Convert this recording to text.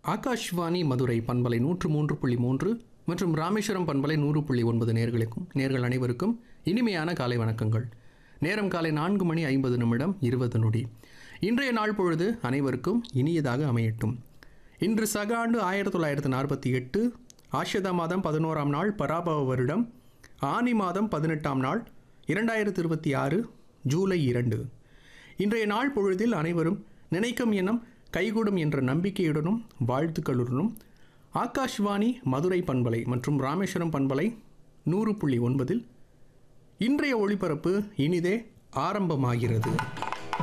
ஆகாஷ்வாணி மதுரை பண்பலை நூற்று மூன்று புள்ளி மூன்று மற்றும் ராமேஸ்வரம் பண்பலை நூறு புள்ளி ஒன்பது நேர்களுக்கும் நேர்கள் அனைவருக்கும் இனிமையான காலை வணக்கங்கள் நேரம் காலை நான்கு மணி ஐம்பது நிமிடம் இருபது நொடி இன்றைய நாள் பொழுது அனைவருக்கும் இனியதாக அமையட்டும் இன்று சக ஆண்டு ஆயிரத்தி தொள்ளாயிரத்து நாற்பத்தி எட்டு ஆஷதா மாதம் பதினோராம் நாள் பராபவ வருடம் ஆனி மாதம் பதினெட்டாம் நாள் இரண்டாயிரத்து இருபத்தி ஆறு ஜூலை இரண்டு இன்றைய நாள் பொழுதில் அனைவரும் நினைக்கும் எண்ணம் கைகூடும் என்ற நம்பிக்கையுடனும் வாழ்த்துக்களுடனும் ஆகாஷ்வாணி மதுரை பண்பலை மற்றும் ராமேஸ்வரம் பண்பலை நூறு புள்ளி ஒன்பதில் இன்றைய ஒளிபரப்பு இனிதே ஆரம்பமாகிறது